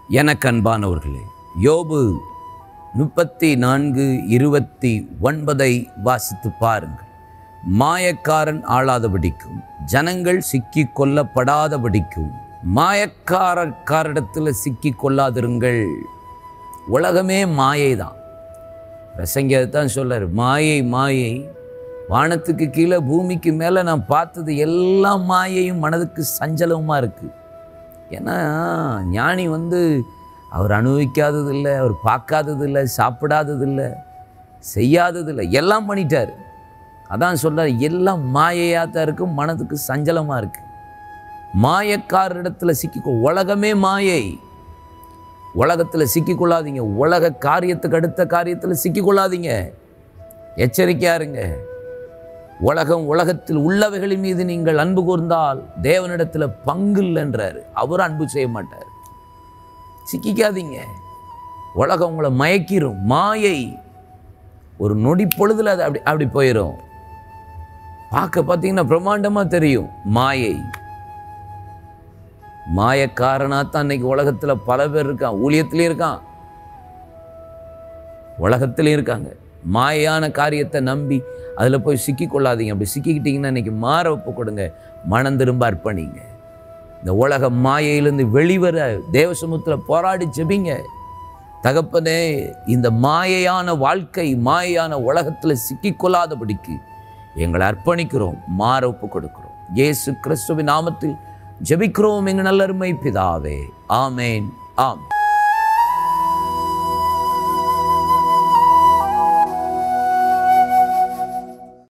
எனக்கு அன்பானவர்களே யோபு முப்பத்தி நான்கு இருபத்தி ஒன்பதை வாசித்து பாருங்கள் மாயக்காரன் ஆளாதபடிக்கும் ஜனங்கள் சிக்கி கொல்லப்படாதபடிக்கும் மாயக்காரக்காரிடத்தில் சிக்கி கொள்ளாதிருங்கள் உலகமே மாயை தான் பிரசங்கி தான் சொல்றாரு மாயை மாயை வானத்துக்கு கீழே பூமிக்கு மேலே நான் பார்த்தது எல்லாம் மாயையும் மனதுக்கு சஞ்சலமாக இருக்குது ஏன்னா ஞானி வந்து அவர் அனுபவிக்காதது இல்லை அவர் பார்க்காதது இல்லை சாப்பிடாதது இல்லை செய்யாதது இல்லை எல்லாம் பண்ணிட்டார் அதான் சொல்றார் எல்லாம் மாயையாக தான் இருக்கும் மனதுக்கு சஞ்சலமாக இருக்குது மாயக்காரிடத்தில் சிக்கிக்கொ உலகமே மாயை உலகத்தில் சிக்கிக்கொள்ளாதீங்க உலக காரியத்துக்கு அடுத்த காரியத்தில் சிக்கிக்கொள்ளாதீங்க எச்சரிக்கையா இருங்க உலகம் உலகத்தில் உள்ளவைகளின் மீது நீங்கள் அன்பு கூர்ந்தால் தேவனிடத்தில் பங்கு இல்லைன்றாரு அவர் அன்பு செய்ய மாட்டார் சிக்கிக்காதீங்க உலகம் உங்களை மயக்கிரும் மாயை ஒரு நொடி பொழுதுல அது அப்படி அப்படி போயிடும் பார்க்க பார்த்தீங்கன்னா பிரம்மாண்டமாக தெரியும் மாயை மாயக்காரனாத்தான் இன்னைக்கு உலகத்தில் பல பேர் இருக்கான் ஊழியத்திலையும் இருக்கான் உலகத்திலையும் இருக்காங்க மாயான காரியத்தை நம்பி அதில் போய் சிக்கிக்கொள்ளாதீங்க அப்படி சிக்கிக்கிட்டீங்கன்னா இன்னைக்கு மாற ஒப்பு கொடுங்க மனம் திரும்ப அர்ப்பணிங்க இந்த உலக மாயையிலிருந்து வெளிவர தேவசமுத்திர போராடி ஜெபிங்க தகப்பனே இந்த மாயையான வாழ்க்கை மாயையான உலகத்தில் சிக்கிக்கொள்ளாதபடிக்கு எங்களை அர்ப்பணிக்கிறோம் மாற ஒப்பு கொடுக்கிறோம் இயேசு கிறிஸ்துவின் நாமத்தில் ஜெபிக்கிறோம் எங்கள் நல்லருமை பிதாவே ஆமேன் ஆம்